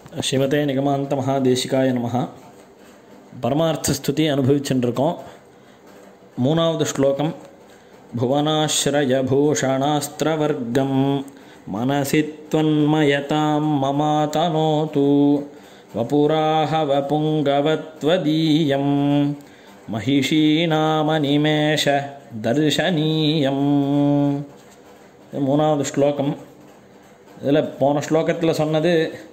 ஸ்ரீமதே நிகமாந்த மகாதேசிகாய நமஹ பரமார்த்த ஸ்துதி அனுபவிச்சுருக்கோம் மூணாவது ஸ்லோகம் புவனாஸ்ரயபூஷணாஸ்திரவர்க்கம் மனசி त्वन्मयतां மமாதனோது வபுராக வபுங்கவத்வதீயம் மகிஷீநாமநிமேஷ தர்ஷனீயம் இது மூணாவது ஸ்லோகம் இதில் போன ஸ்லோகத்தில் சொன்னது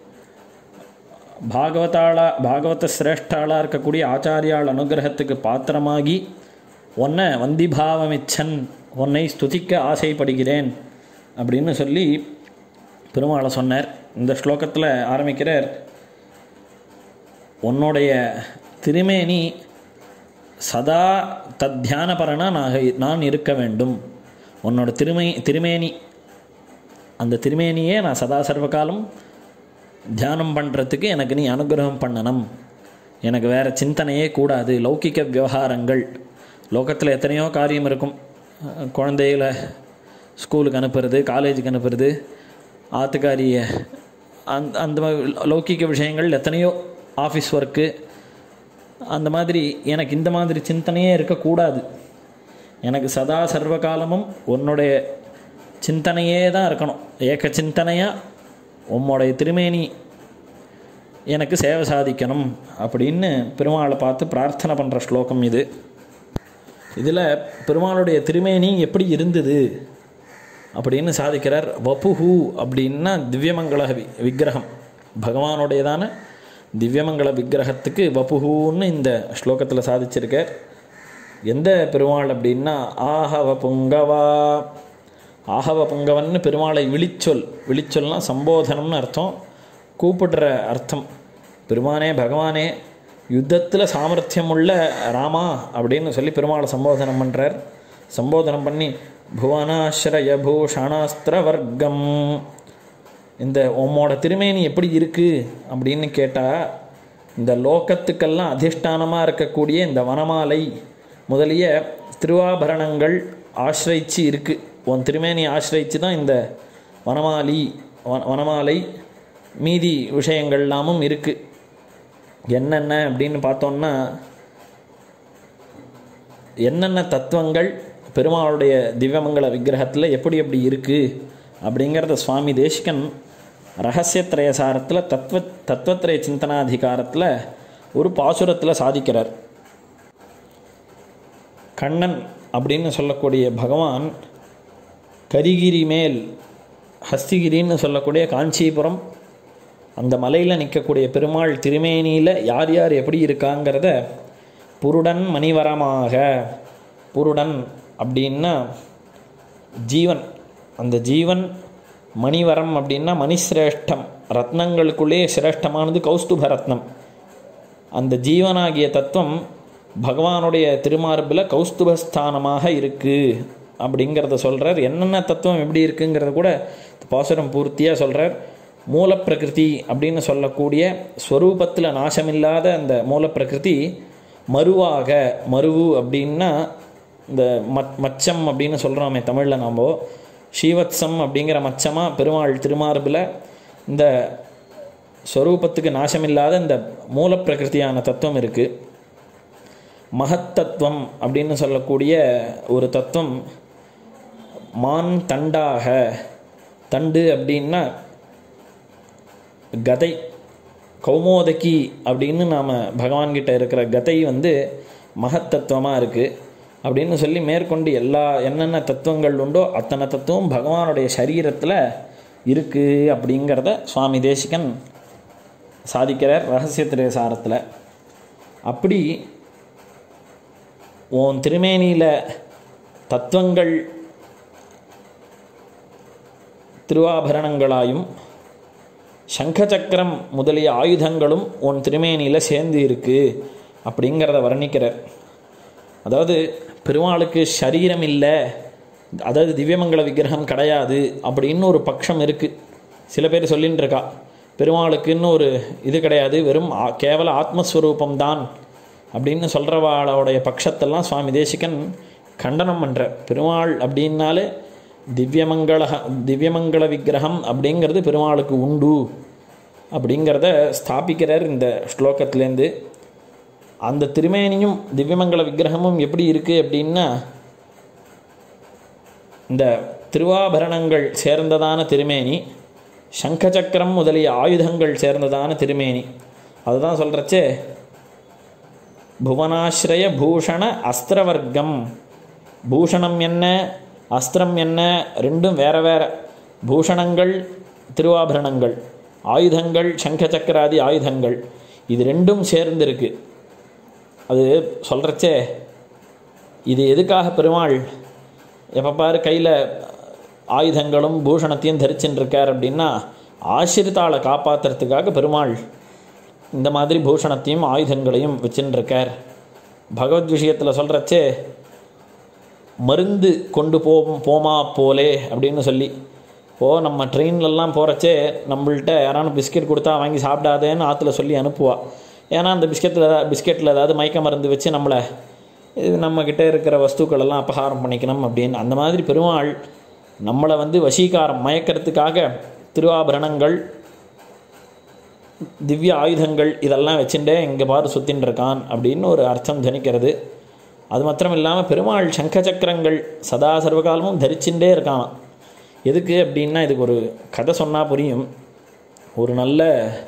பாகவதாளா பாகவத சிரேஷ்டாளாக இருக்கக்கூடிய ஆச்சாரியாள் அனுகிரகத்துக்கு பாத்திரமாகி உன்னை வந்திபாவமிச்சன் உன்னை ஸ்துதிக்க ஆசைப்படுகிறேன் அப்படின்னு சொல்லி பெருமாளை சொன்னார் இந்த ஸ்லோகத்தில் ஆரம்பிக்கிறார் உன்னுடைய திருமேனி சதா தத்தியானபரனா நான் நான் இருக்க வேண்டும் உன்னோட திருமை திருமேனி அந்த திருமேனியே நான் சதா சர்வகாலம் தியானம் பண்ணுறதுக்கு எனக்கு நீ அனுகிரகம் பண்ணணும் எனக்கு வேறு சிந்தனையே கூடாது லௌகிக விவகாரங்கள் லோகத்தில் எத்தனையோ காரியம் இருக்கும் அஹ் குழந்தைகளை ஸ்கூலுக்கு அனுப்புறது காலேஜுக்கு அனுப்புறது ஆத்துக்காரிய அந்த அந்த மாதிரி லௌகிக விஷயங்கள் எத்தனையோ ஆஃபீஸ் ஒர்க்கு அந்த மாதிரி எனக்கு இந்த மாதிரி சிந்தனையே இருக்கக்கூடாது எனக்கு சதா சர்வகாலமும் உன்னுடைய சிந்தனையே தான் இருக்கணும் ஏக சிந்தனையாக உம்முடைய திருமேனி எனக்கு சேவை சாதிக்கணும் அப்படின்னு பெருமாளை பார்த்து பிரார்த்தனை பண்ணுற ஸ்லோகம் இது இதில் பெருமாளுடைய திருமேனி எப்படி இருந்தது அப்படின்னு சாதிக்கிறார் வபுஹு அப்படின்னா திவ்யமங்கள வி விக்கிரகம் பகவானுடையதான திவ்யமங்கள விக்கிரகத்துக்கு வபுஹுன்னு இந்த ஸ்லோகத்தில் சாதிச்சிருக்கார் எந்த பெருமாள் அப்படின்னா ஆஹவ புங்கவா ஆஹவ புங்கவன்னு பெருமாளை விழிச்சொல் விழிச்சொல்னா சம்போதனம்னு அர்த்தம் கூப்பிடுற அர்த்தம் பெருமானே பகவானே யுத்தத்தில் சாமர்த்தியம் உள்ள ராமா அப்படின்னு சொல்லி பெருமாளை சம்போதனம் பண்ணுறார் சம்போதனம் பண்ணி புவனாஸ்ரய பூஷணாஸ்திர வர்க்கம் இந்த உம்மோட திருமேனி எப்படி இருக்குது அப்படின்னு கேட்டால் இந்த லோகத்துக்கெல்லாம் அதிஷ்டானமாக இருக்கக்கூடிய இந்த வனமாலை முதலிய திருவாபரணங்கள் ஆசிரிச்சு இருக்குது உன் திருமேனி ஆசிரிச்சு தான் இந்த வனமாலி வன வனமாலை மீதி விஷயங்கள் எல்லாமும் இருக்குது என்னென்ன அப்படின்னு பார்த்தோன்னா என்னென்ன தத்துவங்கள் பெருமாளுடைய திவ்யமங்கல விக்கிரகத்தில் எப்படி எப்படி இருக்குது அப்படிங்கிறத சுவாமி தேசிகன் ரகசியத்திரயசாரத்தில் தத்துவ தத்துவத்திரய சிந்தனாதிகாரத்தில் ஒரு பாசுரத்தில் சாதிக்கிறார் கண்ணன் அப்படின்னு சொல்லக்கூடிய பகவான் கரிகிரி மேல் ஹஸ்திகிரின்னு சொல்லக்கூடிய காஞ்சிபுரம் அந்த மலையில் நிற்கக்கூடிய பெருமாள் திருமேனியில் யார் யார் எப்படி இருக்காங்கிறத புருடன் மணிவரமாக புருடன் அப்படின்னா ஜீவன் அந்த ஜீவன் மணிவரம் அப்படின்னா மணிசிரேஷ்டம் ரத்னங்களுக்குள்ளே சிரேஷ்டமானது கௌஸ்துப ரத்னம் அந்த ஜீவனாகிய தத்துவம் பகவானுடைய திருமார்பில் கௌஸ்துபஸ்தானமாக இருக்குது அப்படிங்கிறத சொல்கிறார் என்னென்ன தத்துவம் எப்படி இருக்குங்கிறத கூட பாசுரம் பூர்த்தியாக சொல்கிறார் மூலப்பிரகிருதி அப்படின்னு சொல்லக்கூடிய ஸ்வரூபத்தில் நாசமில்லாத அந்த மூலப்பிரகிருதி மருவாக மருவு அப்படின்னா இந்த மத் மச்சம் அப்படின்னு சொல்கிறோமே தமிழில் நாம் ஸ்ரீவத்சம் அப்படிங்கிற மச்சமாக பெருமாள் திருமார்பில் இந்த ஸ்வரூபத்துக்கு நாசமில்லாத இந்த மூலப்பிரகிருதியான தத்துவம் இருக்குது மகத்தத்துவம் அப்படின்னு சொல்லக்கூடிய ஒரு தத்துவம் மான் தண்டாக தண்டு அப்படின்னா கதை கௌமோதகி அப்படின்னு நாம் பகவான்கிட்ட இருக்கிற கதை வந்து மகத்தத்துவமாக இருக்குது அப்படின்னு சொல்லி மேற்கொண்டு எல்லா என்னென்ன தத்துவங்கள் உண்டோ அத்தனை தத்துவம் பகவானுடைய சரீரத்தில் இருக்குது அப்படிங்கிறத சுவாமி தேசிகன் சாதிக்கிறார் ரகசிய சாரத்தில் அப்படி உன் திருமேனியில் தத்துவங்கள் திருவாபரணங்களாயும் சங்கச்சக்கரம் முதலிய ஆயுதங்களும் உன் திருமேனியில் சேர்ந்து இருக்குது அப்படிங்கிறத வர்ணிக்கிறார் அதாவது பெருமாளுக்கு சரீரம் இல்லை அதாவது திவ்யமங்கல விக்கிரகம் கிடையாது அப்படின்னு ஒரு பட்சம் இருக்குது சில பேர் சொல்லின்னு இருக்கா பெருமாளுக்குன்னு ஒரு இது கிடையாது வெறும் ஆ- கேவல ஆத்மஸ்வரூபம்தான் அப்படின்னு சொல்கிறவாளோடைய பட்சத்தெல்லாம் சுவாமி தேசிகன் கண்டனம் பண்ணுற பெருமாள் அப்படின்னாலே திவ்யமங்கள திவ்யமங்கள விக்கிரகம் அப்படிங்கிறது பெருமாளுக்கு உண்டு அப்படிங்கிறத ஸ்தாபிக்கிறார் இந்த ஸ்லோகத்திலேருந்து அந்த திருமேனியும் திவ்யமங்கல விக்கிரகமும் எப்படி இருக்குது அப்படின்னா இந்த திருவாபரணங்கள் சேர்ந்ததான திருமேனி சங்கச்சக்கரம் முதலிய ஆயுதங்கள் சேர்ந்ததான திருமேனி அதுதான் சொல்கிறச்சே புவனாஸ்ரய பூஷண அஸ்திரவர்க்கம் பூஷணம் என்ன அஸ்திரம் என்ன ரெண்டும் வேற வேற பூஷணங்கள் திருவாபரணங்கள் ஆயுதங்கள் சங்கச்சக்கராதி ஆயுதங்கள் இது ரெண்டும் சேர்ந்திருக்கு அது சொல்கிறச்சே இது எதுக்காக பெருமாள் எப்போ பாரு கையில் ஆயுதங்களும் பூஷணத்தையும் தரிச்சுன்னு இருக்கார் அப்படின்னா ஆசிரித்தாளை காப்பாற்றுறதுக்காக பெருமாள் இந்த மாதிரி பூஷணத்தையும் ஆயுதங்களையும் வச்சுன்னு இருக்கார் பகவத் விஷயத்தில் சொல்கிறச்சே மருந்து கொண்டு போம் போமா போலே அப்படின்னு சொல்லி இப்போது நம்ம ட்ரெயின்லலாம் போகிறச்சே நம்மள்ட்ட யாரான பிஸ்கெட் கொடுத்தா வாங்கி சாப்பிடாதேன்னு ஆற்றுல சொல்லி அனுப்புவா ஏன்னா அந்த பிஸ்கெட்டில் பிஸ்கெட்டில் ஏதாவது மயக்க மருந்து வச்சு நம்மளை இது நம்மக்கிட்ட இருக்கிற வஸ்துக்கள் எல்லாம் அபகாரம் பண்ணிக்கணும் அப்படின்னு அந்த மாதிரி பெருமாள் நம்மளை வந்து வசீகாரம் மயக்கிறதுக்காக திருவாபரணங்கள் திவ்ய ஆயுதங்கள் இதெல்லாம் வச்சுட்டே இங்கே பாரு சுத்தின்னு இருக்கான் அப்படின்னு ஒரு அர்த்தம் தனிக்கிறது அது மாத்திரம் இல்லாமல் பெருமாள் சங்க சக்கரங்கள் சதா சர்வகாலமும் தரிச்சுட்டே இருக்கான் எதுக்கு அப்படின்னா இதுக்கு ஒரு கதை சொன்னால் புரியும் ஒரு நல்ல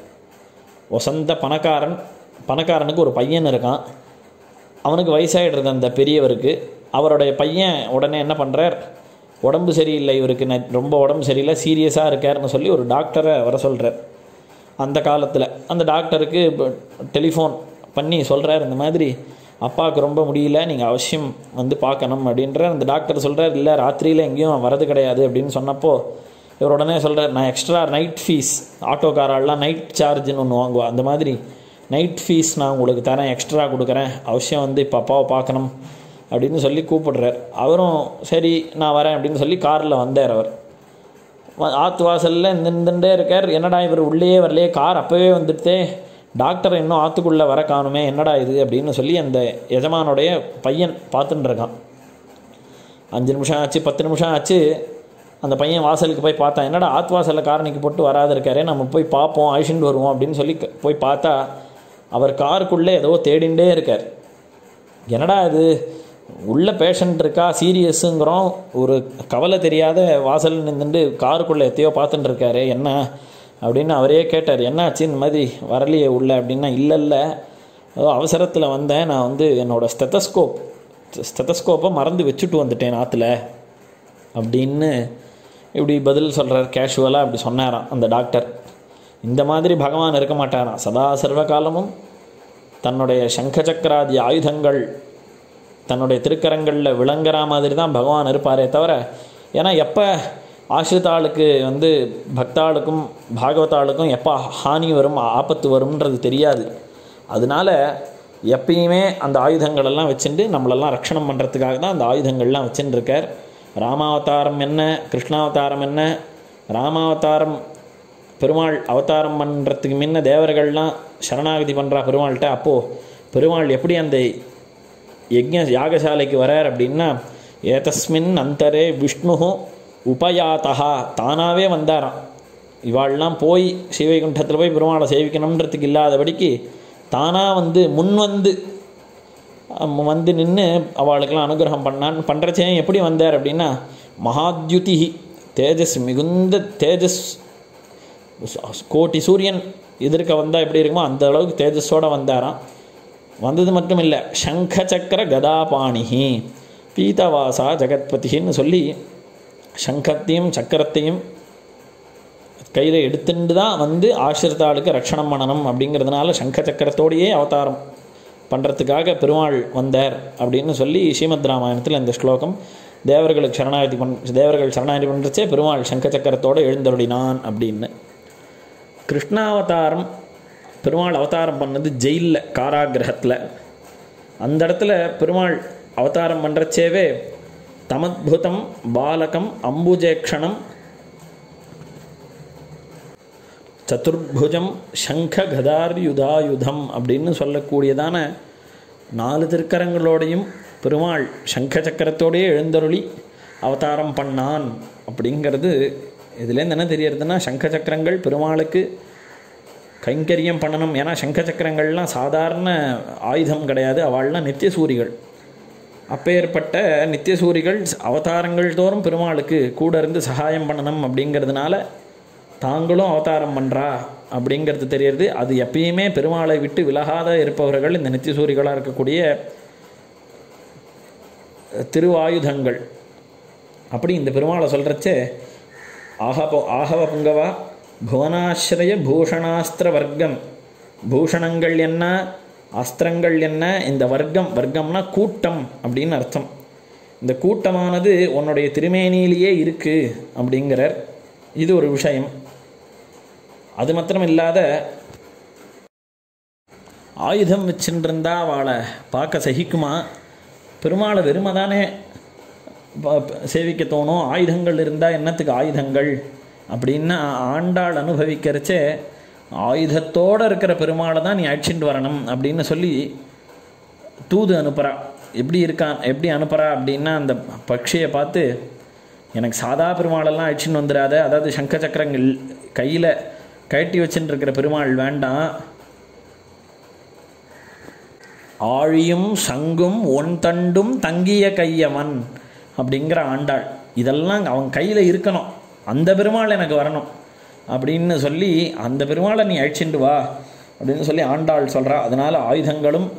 வசந்த பணக்காரன் பணக்காரனுக்கு ஒரு பையன் இருக்கான் அவனுக்கு வயசாகிடுறது அந்த பெரியவருக்கு அவருடைய பையன் உடனே என்ன பண்ணுறார் உடம்பு சரியில்லை இவருக்கு நெ- ரொம்ப உடம்பு சரியில்லை சீரியஸாக இருக்காருன்னு சொல்லி ஒரு டாக்டரை வர சொல்கிறார் அந்த காலத்தில் அந்த டாக்டருக்கு டெலிஃபோன் பண்ணி சொல்கிறார் இந்த மாதிரி அப்பாவுக்கு ரொம்ப முடியல நீங்கள் அவசியம் வந்து பார்க்கணும் அப்படின்ற அந்த டாக்டர் சொல்கிறார் இல்லை ராத்திரியில் எங்கேயும் வரது கிடையாது அப்படின்னு சொன்னப்போ இவர் உடனே சொல்கிறார் நான் எக்ஸ்ட்ரா நைட் ஃபீஸ் ஆட்டோக்காரெல்லாம் நைட் சார்ஜ்னு ஒன்று வாங்குவா அந்த மாதிரி நைட் ஃபீஸ் நான் உங்களுக்கு தரேன் எக்ஸ்ட்ரா கொடுக்குறேன் அவசியம் வந்து இப்போ அப்பாவை பார்க்கணும் அப்படின்னு சொல்லி கூப்பிடுறார் அவரும் சரி நான் வரேன் அப்படின்னு சொல்லி காரில் வந்தார் அவர் வ- ஆத்து வாசலில் நின்றுட்டே இருக்கார் என்னடா இவர் உள்ளேயே வரலையே கார் அப்போவே வந்துடுதே டாக்டர் இன்னும் ஆத்துக்குள்ளே வர காணுமே என்னடா இது அப்படின்னு சொல்லி அந்த எஜமானுடைய பையன் பார்த்துட்டு இருக்கான் அஞ்சு நிமிஷம் ஆச்சு பத்து நிமிஷம் ஆச்சு அந்த பையன் வாசலுக்கு போய் பார்த்தான் என்னடா ஆத்து வாசலில் காரணிக்கு போட்டு வராது இருக்காரே நம்ம போய் பார்ப்போம் அழிச்சுட்டு வருவோம் அப்படின்னு சொல்லி க- போய் பார்த்தா அவர் காருக்குள்ளே ஏதோ தேடிண்டே இருக்கார் என்னடா இது உள்ள பேஷண்ட் இருக்கா சீரியஸுங்கிறோம் ஒரு கவலை தெரியாத வாசல் நின்றுட்டு காருக்குள்ளே எத்தையோ பார்த்துட்டு இருக்காரு என்ன அப்படின்னு அவரே கேட்டார் என்னாச்சு இந்த மாதிரி வரலையே உள்ள அப்படின்னா இல்லை இல்லை ஏதோ அவசரத்தில் வந்தேன் நான் வந்து என்னோட ஸ்டெத்தஸ்கோப் ஸ்டெத்தஸ்கோப்பை மறந்து வச்சுட்டு வந்துட்டேன் ஆற்றுல அப்படின்னு இப்படி பதில் சொல்கிறார் கேஷுவலாக அப்படி சொன்னாராம் அந்த டாக்டர் இந்த மாதிரி பகவான் இருக்க மாட்டாராம் சதா சர்வ காலமும் தன்னுடைய சங்க சக்கராதி ஆயுதங்கள் தன்னுடைய திருக்கரங்களில் விளங்குற மாதிரி தான் பகவான் இருப்பாரே தவிர ஏன்னா எப்போ ஆசிரித்தாளுக்கு வந்து பக்தாளுக்கும் பாகவதாளுக்கும் எப்போ ஹானி வரும் ஆபத்து வரும்ன்றது தெரியாது அதனால எப்பயுமே அந்த ஆயுதங்கள் எல்லாம் வச்சுட்டு நம்மளெல்லாம் ரட்சணம் பண்ணுறதுக்காக தான் அந்த ஆயுதங்கள்லாம் வச்சுட்டு இருக்கார் ராமாவதாரம் என்ன கிருஷ்ணாவதாரம் என்ன ராமாவதாரம் பெருமாள் அவதாரம் பண்ணுறதுக்கு முன்ன தேவர்கள்லாம் சரணாகதி பண்ணுறா பெருமாள்கிட்ட அப்போது பெருமாள் எப்படி அந்த யஜ்ஞ யாகசாலைக்கு வரார் அப்படின்னா ஏதஸ்மின் அந்தரே விஷ்ணு உபயாத்தா தானாகவே வந்தாராம் இவாள்லாம் போய் ஸ்ரீவைகுண்டத்தில் போய் பெருமாளை சேவிக்கணுன்றதுக்கு இல்லாதபடிக்கு தானாக வந்து முன் வந்து அம் வந்து நின்று அவளுக்கெல்லாம் அனுகிரகம் பண்ணான் பண்ணுறச்சே எப்படி வந்தார் அப்படின்னா மகாத்யுதி தேஜஸ் மிகுந்த தேஜஸ் கோட்டி சூரியன் எதிர்க்க வந்தால் எப்படி இருக்குமோ அந்த அளவுக்கு தேஜஸோடு வந்தாராம் வந்தது மட்டும் இல்லை சங்க சக்கர கதாபாணிஹி பீதவாசா ஜெகத்பதின்னு சொல்லி சங்கத்தையும் சக்கரத்தையும் கையில் எடுத்துட்டு தான் வந்து ஆசிரித்தாளுக்கு ரட்சணம் பண்ணணும் அப்படிங்கிறதுனால சங்க சக்கரத்தோடையே அவதாரம் பண்ணுறதுக்காக பெருமாள் வந்தார் அப்படின்னு சொல்லி ஸ்ரீமத் ராமாயணத்தில் இந்த ஸ்லோகம் தேவர்களுக்கு சரணாகதி பண் தேவர்கள் சரணாகதி பண்ணுறச்சே பெருமாள் சங்க சக்கரத்தோடு எழுந்தருளினான் அப்படின்னு கிருஷ்ணாவதாரம் பெருமாள் அவதாரம் பண்ணது ஜெயிலில் காராகிரகத்தில் அந்த இடத்துல பெருமாள் அவதாரம் பண்ணுறச்சேவே தமத்புதம் பாலகம் அம்புஜேக்ஷணம் சதுர்புஜம் சங்க கதார்யுதாயுதம் அப்படின்னு சொல்லக்கூடியதான நாலு திருக்கரங்களோடையும் பெருமாள் சங்க சக்கரத்தோடையே எழுந்தருளி அவதாரம் பண்ணான் அப்படிங்கிறது இதுலேருந்து என்ன தெரியறதுன்னா சங்க சக்கரங்கள் பெருமாளுக்கு கைங்கரியம் பண்ணணும் ஏன்னா சங்க சக்கரங்கள்லாம் சாதாரண ஆயுதம் கிடையாது அவள்லாம் நித்தியசூரிகள் அப்பேற்பட்ட நித்தியசூரிகள் அவதாரங்கள் தோறும் பெருமாளுக்கு கூட இருந்து சகாயம் பண்ணணும் அப்படிங்கிறதுனால தாங்களும் அவதாரம் பண்ணுறா அப்படிங்கிறது தெரியறது அது எப்பயுமே பெருமாளை விட்டு விலகாத இருப்பவர்கள் இந்த நித்தியசூரிகளாக இருக்கக்கூடிய திருவாயுதங்கள் அப்படி இந்த பெருமாளை சொல்கிறச்சே ஆகப ஆகவ புங்கவா புவனாசிரய பூஷணாஸ்திர வர்க்கம் பூஷணங்கள் என்ன அஸ்திரங்கள் என்ன இந்த வர்க்கம் வர்க்கம்னா கூட்டம் அப்படின்னு அர்த்தம் இந்த கூட்டமானது உன்னுடைய திருமேனியிலேயே இருக்கு அப்படிங்கிறார் இது ஒரு விஷயம் அது மாத்திரம் இல்லாத ஆயுதம் வச்சுருந்தா அவளை பார்க்க சகிக்குமா பெருமாளை வெறுமை தானே சேவிக்க தோணும் ஆயுதங்கள் இருந்தால் என்னத்துக்கு ஆயுதங்கள் அப்படின்னா ஆண்டாள் அனுபவிக்கிறச்சே ஆயுதத்தோடு இருக்கிற பெருமாளை தான் நீ அழிச்சிட்டு வரணும் அப்படின்னு சொல்லி தூது அனுப்புகிறா எப்படி இருக்கான் எப்படி அனுப்புகிறா அப்படின்னா அந்த பட்சியை பார்த்து எனக்கு சாதா பெருமாளெல்லாம் அழிச்சின்னு வந்துடாத அதாவது சங்க சக்கரங்கள் கையில் கழட்டி வச்சுட்டு இருக்கிற பெருமாள் வேண்டாம் ஆழியும் சங்கும் ஒன் தண்டும் தங்கிய கையவன் அப்படிங்கிற ஆண்டாள் இதெல்லாம் அவன் கையில் இருக்கணும் அந்த பெருமாள் எனக்கு வரணும் அப்படின்னு சொல்லி அந்த பெருமாளை நீ அழிச்சிட்டு வா அப்படின்னு சொல்லி ஆண்டாள் சொல்கிறா அதனால் ஆயுதங்களும்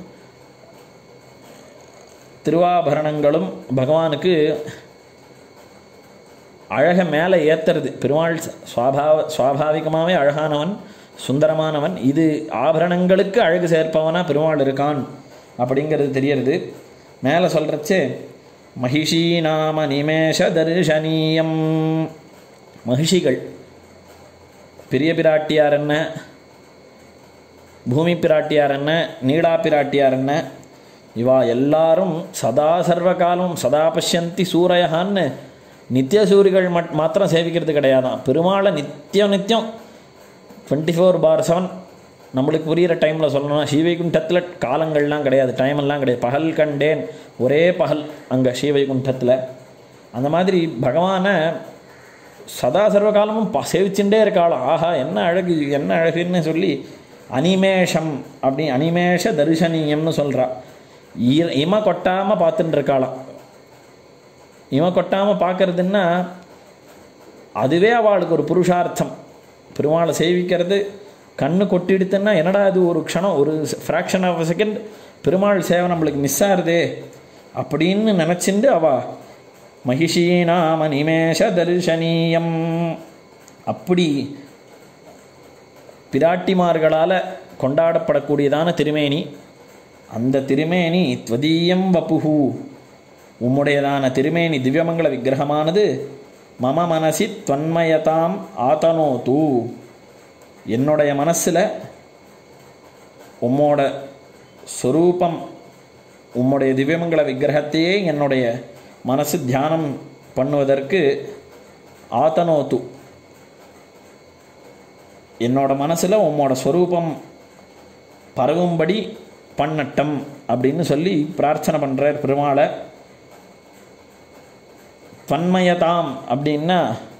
திருவாபரணங்களும் பகவானுக்கு அழக மேலே ஏற்றுறது பெருமாள் சுவாபாவ சுவாபாவிகமாகவே அழகானவன் சுந்தரமானவன் இது ஆபரணங்களுக்கு அழகு சேர்ப்பவனா பெருமாள் இருக்கான் அப்படிங்கிறது தெரியறது மேலே சொல்கிறச்சே மகிஷி நாம நிமேஷ தரிசனீயம் மகிஷிகள் பெரிய பிராட்டியார் என்ன பூமி பிராட்டியார் என்ன நீடா பிராட்டியார் என்ன இவா எல்லாரும் சதா சர்வகாலம் சதா பஷ்யந்தி சூரையகான்னு நித்திய சூரிகள் மட் மாத்திரம் சேவிக்கிறது கிடையாதான் பெருமாளை நித்தியம் நித்தியம் டுவெண்ட்டி ஃபோர் பார் செவன் நம்மளுக்கு புரிகிற டைமில் சொல்லணும்னா ஸ்ரீவைகுண்டத்தில் காலங்கள்லாம் கிடையாது டைமெல்லாம் கிடையாது பகல் கண்டேன் ஒரே பகல் அங்கே ஸ்ரீவைகுண்டத்தில் அந்த மாதிரி பகவானை சதா சர்வ காலமும் ப சேவிச்சுட்டே இருக்காளாம் ஆஹா என்ன அழகு என்ன அழகுன்னு சொல்லி அனிமேஷம் அப்படி அனிமேஷ தரிசனீயம்னு சொல்கிறா இம கொட்டாமல் பார்த்துட்டு இருக்காளாம் இம கொட்டாமல் பார்க்கறதுன்னா அதுவே அவளுக்கு ஒரு புருஷார்த்தம் பெருமாளை சேவிக்கிறது கண்ணு கொட்டிடுத்துன்னா என்னடா இது ஒரு க்ஷணம் ஒரு ஃப்ராக்ஷன் ஆஃப் செகண்ட் பெருமாள் சேவை நம்மளுக்கு மிஸ் ஆகுதே அப்படின்னு நினச்சிண்டு அவ மகிஷீனாம நிமேஷ தரிசனீயம் அப்படி பிராட்டிமார்களால் கொண்டாடப்படக்கூடியதான திருமேனி அந்த திருமேனி துவதீயம் வப்புஹு உம்முடையதான திருமேனி திவ்யமங்கள விக்கிரகமானது மம மனசி தொன்மயதாம் ஆதனோது என்னுடைய மனசில் உம்மோட ஸ்வரூபம் உம்முடைய திவ்யமங்கள விக்கிரகத்தையே என்னுடைய மனசு தியானம் பண்ணுவதற்கு ஆத்தனோத்து என்னோட மனசில் உம்மோட ஸ்வரூபம் பரவும்படி பண்ணட்டம் அப்படின்னு சொல்லி பிரார்த்தனை பண்ணுறார் பெருமாளை தன்மயதாம் அப்படின்னா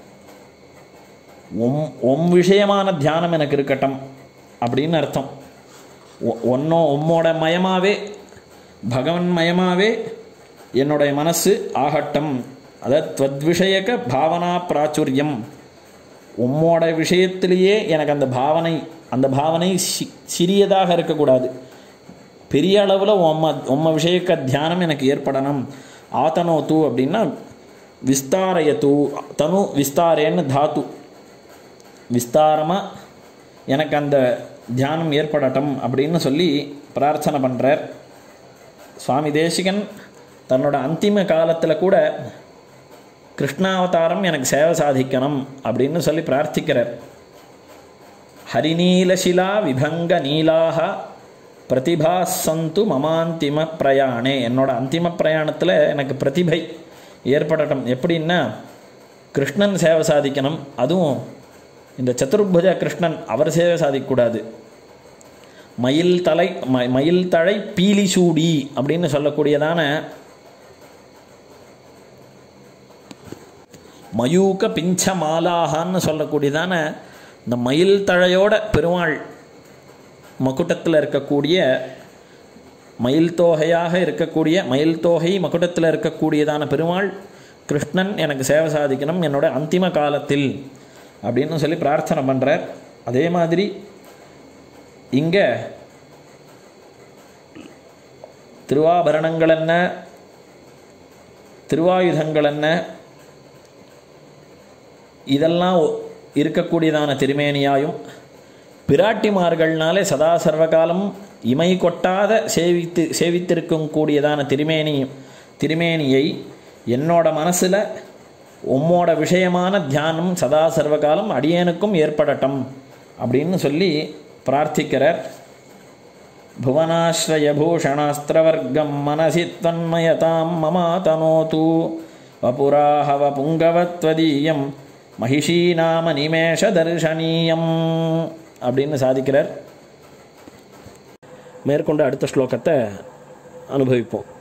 உம் உம் விஷயமான தியானம் எனக்கு இருக்கட்டும் அப்படின்னு அர்த்தம் ஒன்னோ உம்மோட மயமாவே பகவன் மயமாவே என்னுடைய மனசு ஆகட்டம் அதாவது துவத்விஷயக பாவனா பிராச்சுரியம் உம்மோட விஷயத்திலேயே எனக்கு அந்த பாவனை அந்த பாவனை சி சிறியதாக இருக்கக்கூடாது பெரிய அளவில் உம்ம உம்ம விஷயக்க தியானம் எனக்கு ஏற்படணும் ஆத்தனோ தூ அப்படின்னா விஸ்தாரயத்து தனு விஸ்தாரேன்னு தாத்து விஸ்தாரமாக எனக்கு அந்த தியானம் ஏற்படட்டும் அப்படின்னு சொல்லி பிரார்த்தனை பண்ணுறார் சுவாமி தேசிகன் தன்னோட அந்திம காலத்தில் கூட கிருஷ்ணாவதாரம் எனக்கு சேவை சாதிக்கணும் அப்படின்னு சொல்லி பிரார்த்திக்கிறார் ஹரிநீலசிலா விபங்க நீலாக பிரதிபா சந்து மமாந்திம பிரயாணே என்னோட அந்திம பிரயாணத்தில் எனக்கு பிரதிபை ஏற்படட்டும் எப்படின்னா கிருஷ்ணன் சேவை சாதிக்கணும் அதுவும் இந்த சதுர்புஜ கிருஷ்ணன் அவர் சேவை சாதிக்கக்கூடாது மயில் தலை ம மயில் தழை பீலி சூடி அப்படின்னு சொல்லக்கூடியதான மயூக்க பிஞ்ச மாலாகான்னு சொல்லக்கூடியதான இந்த மயில் தழையோட பெருமாள் மகுட்டத்தில் இருக்கக்கூடிய மயில் தோகையாக இருக்கக்கூடிய மயில் தோகை மகுடத்தில் இருக்கக்கூடியதான பெருமாள் கிருஷ்ணன் எனக்கு சேவை சாதிக்கணும் என்னோட அந்திம காலத்தில் அப்படின்னு சொல்லி பிரார்த்தனை பண்ணுறார் அதே மாதிரி இங்கே திருவாபரணங்கள் என்ன திருவாயுதங்கள் என்ன இதெல்லாம் ஒ- இருக்கக்கூடியதான திருமேனியாயும் பிராட்டிமார்கள்னாலே சதா சர்வகாலம் இமை கொட்டாத சேவித்து சேவித்திருக்கும் கூடியதான திருமேனி திருமேனியை என்னோட மனசில் உம்மோட விஷயமான தியானம் சதா சர்வகாலம் அடியேனுக்கும் ஏற்படட்டும் அப்படின்னு சொல்லி பிரார்த்திக்கிறார் भुवनाश्रयभूषणास्त्रवर्गं मनसि त्वन्मयतां ममातनोतु वपुराहव पुङ्गवत्वदीयं महिषी नाम நிமேஷதர்ஷனீயம் அப்படின்னு சாதிக்கிறார் மேற்கொண்டு அடுத்த ஸ்லோகத்தை அனுபவிப்போம்